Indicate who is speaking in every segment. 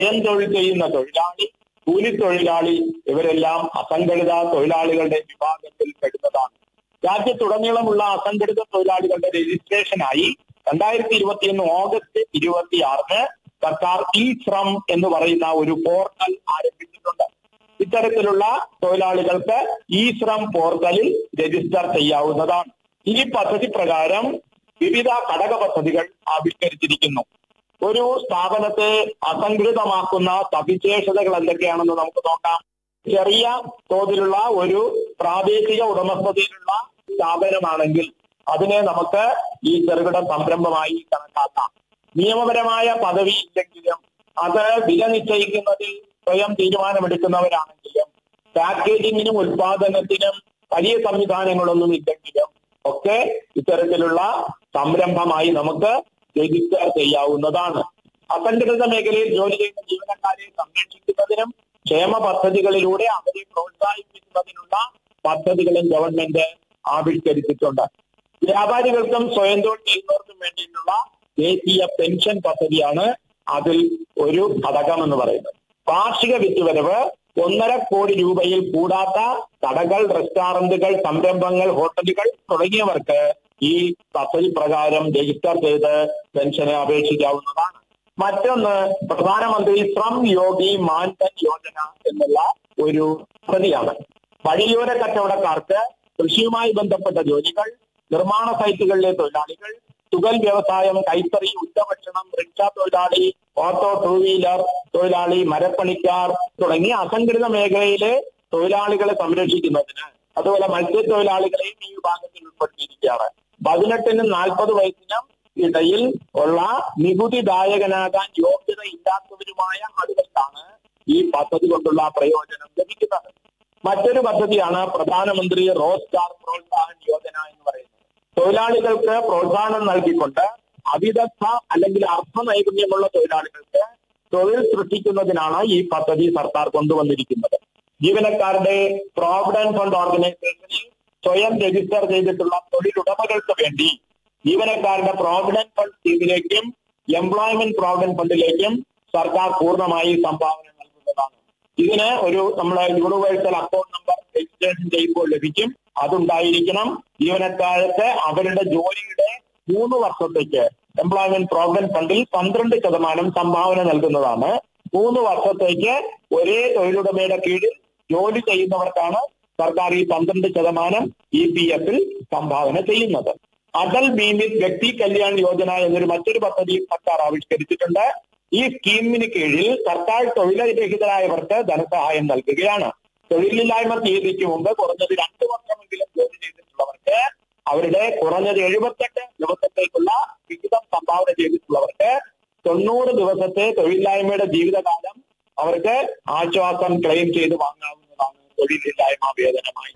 Speaker 1: സ്വയം തൊഴിൽ ചെയ്യുന്ന തൊഴിലാളി കൂലിത്തൊഴിലാളി ഇവരെല്ലാം അസംഘടിത തൊഴിലാളികളുടെ വിഭാഗത്തിൽ പെടുന്നതാണ് രാജ്യത്തുടനീളമുള്ള അസംഘടിത തൊഴിലാളികളുടെ രജിസ്ട്രേഷനായി രണ്ടായിരത്തി ഇരുപത്തിയൊന്ന് ഓഗസ്റ്റ് ഇരുപത്തിയാറിന് സർക്കാർ ഇ ശ്രം എന്ന് പറയുന്ന ഒരു പോർട്ടൽ ആരംഭിച്ചിട്ടുണ്ട് ഇത്തരത്തിലുള്ള തൊഴിലാളികൾക്ക് ഇ ശ്രം പോർട്ടലിൽ രജിസ്റ്റർ ചെയ്യാവുന്നതാണ് ഈ പദ്ധതി പ്രകാരം വിവിധ ഘടക പദ്ധതികൾ ആവിഷ്കരിച്ചിരിക്കുന്നു ഒരു സ്ഥാപനത്തെ അസംഘടിതമാക്കുന്ന സവിശേഷതകൾ എന്തൊക്കെയാണെന്ന് നമുക്ക് നോക്കാം ചെറിയ തോതിലുള്ള ഒരു പ്രാദേശിക ഉടമസ്ഥതയിലുള്ള സ്ഥാപനമാണെങ്കിൽ അതിനെ നമുക്ക് ഈ ചെറുകിട സംരംഭമായി കണക്കാക്കാം നിയമപരമായ പദവി ഇല്ലെങ്കിലും അത് വില നിശ്ചയിക്കുന്നതിൽ സ്വയം തീരുമാനമെടുക്കുന്നവരാണെങ്കിലും പാക്കേജിങ്ങിനും ഉൽപാദനത്തിനും വലിയ സംവിധാനങ്ങളൊന്നും ഇല്ലെങ്കിലും ഒക്കെ ഇത്തരത്തിലുള്ള സംരംഭമായി നമുക്ക് രജിസ്റ്റർ ചെയ്യാവുന്നതാണ് അസംഘടിത മേഖലയിൽ ജോലി ചെയ്യുന്ന ജീവനക്കാരെ സംരക്ഷിക്കുന്നതിനും ക്ഷേമ പദ്ധതികളിലൂടെ അവരെ പ്രോത്സാഹിപ്പിക്കുന്നതിനുള്ള പദ്ധതികളും ഗവൺമെന്റ് ആവിഷ്കരിച്ചിട്ടുണ്ട് വ്യാപാരികൾക്കും സ്വയം തൊഴിൽ ചെയ്യുന്നവർക്കും വേണ്ടിയിട്ടുള്ള ദേശീയ പെൻഷൻ പദ്ധതിയാണ് അതിൽ ഒരു ഘടകം എന്ന് പറയുന്നത് വാർഷിക വിറ്റുവരവ് ഒന്നര കോടി രൂപയിൽ കൂടാത്ത കടകൾ റെസ്റ്റോറന്റുകൾ സംരംഭങ്ങൾ ഹോട്ടലുകൾ തുടങ്ങിയവർക്ക് ഈ പദ്ധതി പ്രകാരം രജിസ്റ്റർ ചെയ്ത് പെൻഷന് അപേക്ഷിക്കാവുന്നതാണ് മറ്റൊന്ന് പ്രധാനമന്ത്രി ശ്രം യോഗി മാൻധൻ യോജന എന്നുള്ള ഒരു പദ്ധതിയാണ് വഴിയോര കച്ചവടക്കാർക്ക് കൃഷിയുമായി ബന്ധപ്പെട്ട ജോലികൾ നിർമ്മാണ സൈറ്റുകളിലെ തൊഴിലാളികൾ തുകൽ വ്യവസായം കൈത്തറി ഉച്ചഭക്ഷണം റിക്ഷ തൊഴിലാളി ഓട്ടോ ടൂ വീലർ തൊഴിലാളി മരപ്പണിക്കാർ തുടങ്ങിയ അസംഘടിത മേഖലയിലെ തൊഴിലാളികളെ സംരക്ഷിക്കുന്നതിന് അതുപോലെ മത്സ്യത്തൊഴിലാളികളെയും ഈ വിഭാഗത്തിൽ ഉൾപ്പെടുത്തിയിരിക്കുകയാണ് പതിനെട്ടിനും നാൽപ്പത് വയസ്സിനും ഇടയിൽ ഉള്ള നികുതിദായകനാകാൻ യോഗ്യത ഇല്ലാത്തവരുമായ ആളുകൾക്കാണ് ഈ പദ്ധതി കൊണ്ടുള്ള പ്രയോജനം ലഭിക്കുന്നത് മറ്റൊരു പദ്ധതിയാണ് പ്രധാനമന്ത്രി റോസ്ഗാർ പ്രോത്സാഹൻ യോജന എന്ന് പറയുന്നത് തൊഴിലാളികൾക്ക് പ്രോത്സാഹനം നൽകിക്കൊണ്ട് അവിദഗ്ധ അല്ലെങ്കിൽ അർത്ഥ നൈപുണ്യമുള്ള തൊഴിലാളികൾക്ക് തൊഴിൽ സൃഷ്ടിക്കുന്നതിനാണ് ഈ പദ്ധതി സർക്കാർ കൊണ്ടുവന്നിരിക്കുന്നത് ജീവനക്കാരുടെ പ്രോവിഡന്റ് ഫണ്ട് ഓർഗനൈസേഷനിൽ സ്വയം രജിസ്റ്റർ ചെയ്തിട്ടുള്ള തൊഴിലുടമകൾക്ക് വേണ്ടി ജീവനക്കാരുടെ പ്രോവിഡന്റ് ഫണ്ട് സ്കീമിലേക്കും എംപ്ലോയ്മെന്റ് പ്രോവിഡന്റ് ഫണ്ടിലേക്കും സർക്കാർ പൂർണ്ണമായി സംഭാവന നൽകുന്നതാണ് ഇതിന് ഒരു നമ്മളെ യൂണിവേഴ്സൽ അക്കൗണ്ട് നമ്പർ രജിസ്ട്രേഷൻ ചെയ്യുമ്പോൾ ലഭിക്കും അതുണ്ടായിരിക്കണം ജീവനക്കാർക്ക് അവരുടെ ജോലിയുടെ മൂന്ന് വർഷത്തേക്ക് എംപ്ലോയ്മെന്റ് പ്രോവിഡന്റ് ഫണ്ടിൽ പന്ത്രണ്ട് ശതമാനം സംഭാവന നൽകുന്നതാണ് മൂന്ന് വർഷത്തേക്ക് ഒരേ തൊഴിലുടമയുടെ കീഴിൽ ജോലി ചെയ്യുന്നവർക്കാണ് സർക്കാർ ഈ പന്ത്രണ്ട് ശതമാനം ഇ പി എഫിൽ സംഭാവന ചെയ്യുന്നത് അടൽ ബീമിത് വ്യക്തി കല്യാൺ യോജന എന്നൊരു മറ്റൊരു പദ്ധതി സർക്കാർ ആവിഷ്കരിച്ചിട്ടുണ്ട് ഈ സ്കീമിന് കീഴിൽ സർക്കാർ തൊഴിലരഹിതരായവർക്ക് ധനസഹായം നൽകുകയാണ് തൊഴിലില്ലായ്മ തീയതിക്ക് മുമ്പ് കുറഞ്ഞത് രണ്ട് വർഷമെങ്കിലും ജോലി ചെയ്തിട്ടുള്ളവർക്ക് അവരുടെ കുറഞ്ഞത് എഴുപത്തെട്ട് ദിവസത്തേക്കുള്ള വിഹിതം സംഭാവന ചെയ്തിട്ടുള്ളവർക്ക് തൊണ്ണൂറ് ദിവസത്തെ തൊഴിലില്ലായ്മയുടെ ജീവിതകാലം അവർക്ക് ആശ്വാസം ക്ലെയിം ചെയ്ത് വാങ്ങാവുന്നതാണ് തൊഴിലില്ലായ്മ വേതനമായി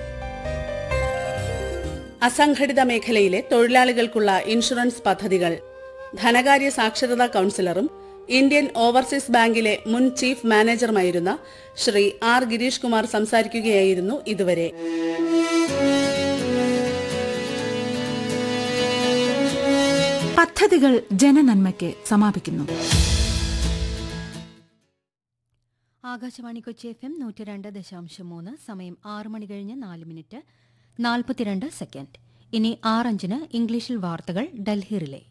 Speaker 2: അസംഘടിത മേഖലയിലെ തൊഴിലാളികൾക്കുള്ള ഇൻഷുറൻസ് പദ്ധതികൾ ധനകാര്യ സാക്ഷരതാ കൌൺസിലറും ഇന്ത്യൻ ഓവർസീസ് ബാങ്കിലെ മുൻ ചീഫ് മാനേജറുമായിരുന്ന ശ്രീ ആർ ഗിരീഷ് കുമാർ സംസാരിക്കുകയായിരുന്നു ഇതുവരെ
Speaker 3: പദ്ധതികൾ ജനനന്മയ്ക്ക് സമാപിക്കുന്നു
Speaker 4: ആകാശവാണി കൊച്ചി എഫ് എം നൂറ്റി രണ്ട് ദശാംശം മൂന്ന് സമയം ആറ് മണി കഴിഞ്ഞ് നാല് മിനിറ്റ് നാൽപ്പത്തിരണ്ട് സെക്കൻഡ് ഇനി ആറഞ്ചിന് ഇംഗ്ലീഷിൽ വാർത്തകൾ ഡൽഹി റിലേ